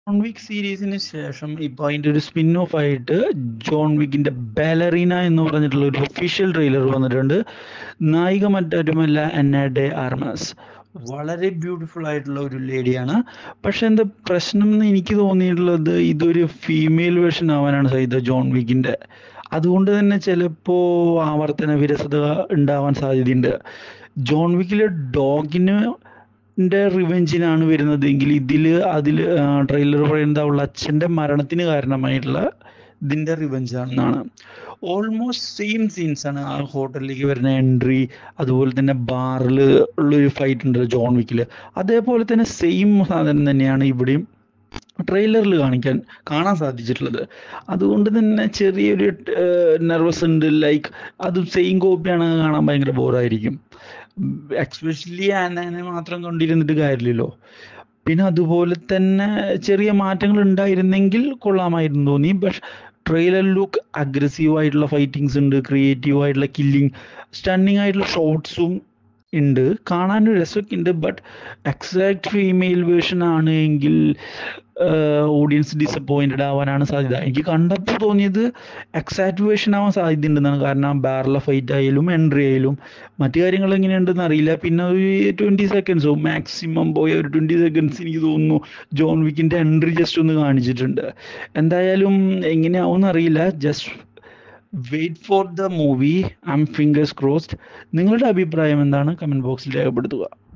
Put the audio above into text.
John Wick സീരീസിന് ശേഷം ഇപ്പൊ അതിന്റെ ഒരു സ്പിൻ ഓഫ് ആയിട്ട് ജോൺ വിക്കിന്റെ ബാലറീന എന്ന് പറഞ്ഞിട്ടുള്ള ഒരു ഒഫീഷ്യൽ ട്രെയിലർ വന്നിട്ടുണ്ട് നായിക മറ്റാരുമല്ല അന്നാഡെ ആർമസ് വളരെ ബ്യൂട്ടിഫുൾ ആയിട്ടുള്ള ഒരു ലേഡിയാണ് പക്ഷെ എന്താ പ്രശ്നം എന്ന് എനിക്ക് തോന്നിയിട്ടുള്ളത് ഇതൊരു ഫീമെയിൽ വേർഷൻ ആവാനാണ് സാധ്യത ജോൺ വിക്കിന്റെ അതുകൊണ്ട് തന്നെ ചിലപ്പോ ആവർത്തന വിരസത ഉണ്ടാവാൻ സാധ്യതയുണ്ട് ജോൺ വിക്കിലെ ഡോഗിന് ന്റെ റിവെഞ്ചിനാണ് വരുന്നത് എങ്കിൽ ഇതില് അതില് ട്രെയിലർ പറയുന്നത് അവളുടെ അച്ഛന്റെ മരണത്തിന് കാരണമായിട്ടുള്ള ഇതിന്റെ റിവെഞ്ച് ആണെന്നാണ് ഓൾമോസ്റ്റ് സെയിം സീൻസ് ആണ് ആ ഹോട്ടലിലേക്ക് വരുന്ന എൻട്രി അതുപോലെ തന്നെ ബാറിൽ ഉള്ളൊരു ഫൈറ്റ് ഉണ്ട് ജോൺ വിക്കില് അതേപോലെ തന്നെ സെയിം സാധനം തന്നെയാണ് ഇവിടെയും ട്രെയിലറിൽ കാണിക്കാൻ കാണാൻ സാധിച്ചിട്ടുള്ളത് അതുകൊണ്ട് തന്നെ ചെറിയൊരു നെർവസ് ഉണ്ട് ലൈക്ക് അത് സെയിം കോപ്പിയാണ് കാണാൻ ഭയങ്കര ബോറായിരിക്കും എക്സ്പെഷ്യലി ആനനെ മാത്രം കണ്ടിരുന്നിട്ട് കാര്യമില്ലല്ലോ പിന്നെ അതുപോലെ തന്നെ ചെറിയ മാറ്റങ്ങൾ ഉണ്ടായിരുന്നെങ്കിൽ കൊള്ളാമായിരുന്നു തോന്നി പക്ഷെ ട്രെയിലർ ലുക്ക് അഗ്രസീവ് ആയിട്ടുള്ള ഫൈറ്റിങ്സ് ഉണ്ട് ക്രിയേറ്റീവ് ആയിട്ടുള്ള കില്ലിങ് സ്റ്റണ്ണിങ് ആയിട്ടുള്ള ഷോട്ട്സും ഉണ്ട് കാണാനൊരു രസമൊക്കെ ഉണ്ട് ബട്ട് എക്സാക്ട് ഫീമെയിൽ വേർഷൻ ആണ് എങ്കിൽ ഓഡിയൻസ് ഡിസപ്പോയിൻറ്റഡ് ആവാനാണ് സാധ്യത എനിക്ക് കണ്ടപ്പോൾ തോന്നിയത് എക്സാക്ട് വേർഷൻ ആവാൻ സാധ്യതയുണ്ടെന്നാണ് കാരണം ബാറിലെ ഫൈറ്റ് ആയാലും എൻട്രി ആയാലും മറ്റു കാര്യങ്ങൾ എങ്ങനെയുണ്ടെന്ന് അറിയില്ല പിന്നെ ഒരു ട്വൻറ്റി സെക്കൻഡ്സോ മാക്സിമം പോയ ഒരു ട്വൻറ്റി സെക്കൻഡ്സ് എനിക്ക് തോന്നുന്നു ജോൺ വിക്കിൻ്റെ എൻട്രി ജസ്റ്റ് ഒന്ന് കാണിച്ചിട്ടുണ്ട് എന്തായാലും എങ്ങനെയാവും അറിയില്ല just wait for the movie I'm fingers crossed നിങ്ങളുടെ അഭിപ്രായം എന്താണ് കമൻറ്റ് ബോക്സിൽ രേഖപ്പെടുത്തുക